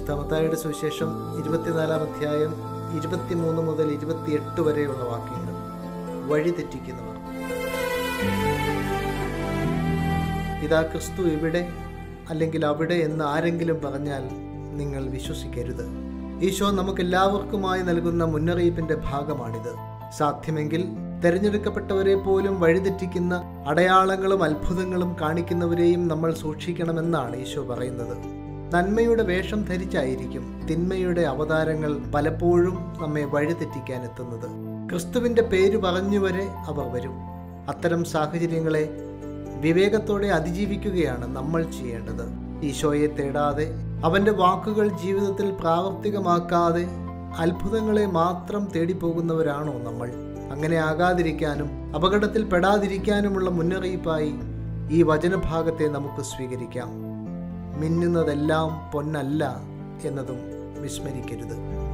വിശുദ്ധ മത്തായിയുടെ സുവിശേഷം ഇരുപത്തിനാലാം അധ്യായം ഇരുപത്തിമൂന്ന് മുതൽ ഇരുപത്തിയെട്ട് വരെയുള്ള വാക്യങ്ങൾ വഴിതെറ്റിക്കുന്നവർ ഇതാ ക്രിസ്തു ഇവിടെ അല്ലെങ്കിൽ അവിടെ എന്ന് ആരെങ്കിലും പറഞ്ഞാൽ നിങ്ങൾ വിശ്വസിക്കരുത് ഈശോ നമുക്കെല്ലാവർക്കുമായി നൽകുന്ന മുന്നറിയിപ്പിന്റെ ഭാഗമാണിത് സാധ്യമെങ്കിൽ തെരഞ്ഞെടുക്കപ്പെട്ടവരെ പോലും വഴിതെറ്റിക്കുന്ന അടയാളങ്ങളും അത്ഭുതങ്ങളും കാണിക്കുന്നവരെയും നമ്മൾ സൂക്ഷിക്കണമെന്നാണ് ഈശോ പറയുന്നത് നന്മയുടെ വേഷം ധരിച്ചായിരിക്കും തിന്മയുടെ അവതാരങ്ങൾ പലപ്പോഴും നമ്മെ വഴിതെറ്റിക്കാൻ എത്തുന്നത് ക്രിസ്തുവിന്റെ പേര് പറഞ്ഞുവരെ അവർ വരും അത്തരം സാഹചര്യങ്ങളെ വിവേകത്തോടെ അതിജീവിക്കുകയാണ് നമ്മൾ ചെയ്യേണ്ടത് ഈശോയെ തേടാതെ അവന്റെ വാക്കുകൾ ജീവിതത്തിൽ പ്രാവർത്തികമാക്കാതെ അത്ഭുതങ്ങളെ മാത്രം തേടിപ്പോകുന്നവരാണോ നമ്മൾ അങ്ങനെ ആകാതിരിക്കാനും അപകടത്തിൽ പെടാതിരിക്കാനുമുള്ള മുന്നറിയിപ്പായി ഈ വചനഭാഗത്തെ നമുക്ക് സ്വീകരിക്കാം മിന്നുന്നതെല്ലാം പൊന്നല്ല എന്നതും വിസ്മരിക്കരുത്